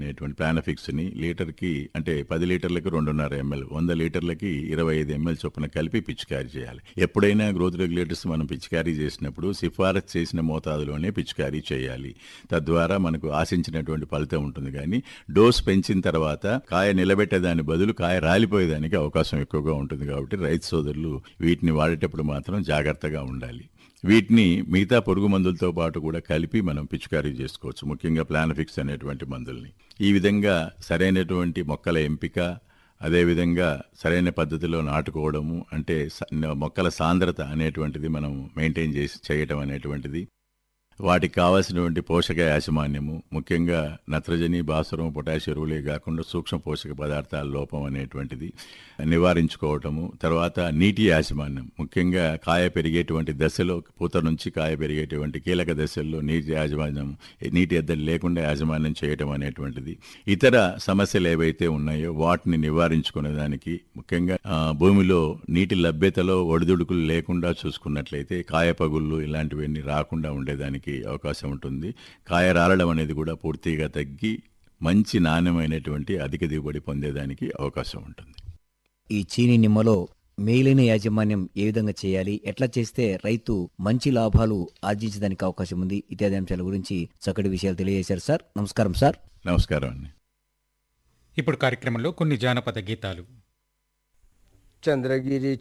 అనేటువంటి ప్లానఫిక్స్ని లీటర్కి అంటే పది లీటర్లకు రెండున్నర ఎంఎల్ వంద లీటర్లకి ఇరవై ఐదు ఎంఎల్ చొప్పున కలిపి పిచికారీ చేయాలి ఎప్పుడైనా గ్రోత్ రెగ్యులేటర్స్ మనం పిచికారీ చేసినప్పుడు సిఫారసు చేసిన మోతాదులోనే పిచికారీ చేయాలి తద్వారా మనకు ఆశించినటువంటి ఫలితం ఉంటుంది కానీ డోస్ పెంచిన తర్వాత కాయ నిలబెట్టేదాని బదులు కాయ రాలిపోయేదానికి అవకాశం ఎక్కువగా ఉంటుంది కాబట్టి రైతు సోదరులు వీటిని వాడేటప్పుడు మాత్రం జాగ్రత్తగా ఉండాలి వీటిని మిగతా పురుగు మందులతో పాటు కూడా కలిపి మనం పిచికారీ చేసుకోవచ్చు ముఖ్యంగా ప్లానఫిక్స్ అనేటువంటి మందుల్ని ఈ విధంగా సరైనటువంటి మొక్కల ఎంపిక అదేవిధంగా సరైన పద్ధతిలో నాటుకోవడము అంటే స- మొక్కల సాంద్రత అనేటువంటిది మనం మెయింటైన్ చేసి చేయటం అనేటువంటిది వాటికి కావాల్సినటువంటి పోషక యాజమాన్యము ముఖ్యంగా నత్రజని భాస్వరం పొటాష్ ఎరువులే కాకుండా సూక్ష్మ పోషక పదార్థాల లోపం అనేటువంటిది నివారించుకోవటము తర్వాత నీటి యాజమాన్యం ముఖ్యంగా కాయ పెరిగేటువంటి దశలో పూత నుంచి కాయ పెరిగేటువంటి కీలక దశల్లో నీటి యాజమాన్యం నీటి ఎద్దడి లేకుండా యాజమాన్యం చేయటం అనేటువంటిది ఇతర సమస్యలు ఏవైతే ఉన్నాయో వాటిని నివారించుకునే దానికి ముఖ్యంగా ఆ, భూమిలో నీటి లభ్యతలో ఒడిదుడుకులు లేకుండా చూసుకున్నట్లయితే కాయ పగుళ్ళు ఇలాంటివన్నీ రాకుండా ఉండేదానికి అవకాశం ఉంటుంది కాయ రాలడం అనేది కూడా పూర్తిగా తగ్గి మంచి నాణ్యమైనటువంటి అధిక దిగుబడి పొందేదానికి అవకాశం ఉంటుంది ఈ చీని నిమ్మలో మేలైన యాజమాన్యం ఏ విధంగా చేయాలి ఎట్లా చేస్తే రైతు మంచి లాభాలు ఆర్జించడానికి అవకాశం ఉంది ఇత్యాది అంశాల గురించి చక్కటి విషయాలు తెలియజేశారు సార్ నమస్కారం సార్ నమస్కారం అండి ఇప్పుడు కార్యక్రమంలో కొన్ని జానపద గీతాలు చంద్రగిరి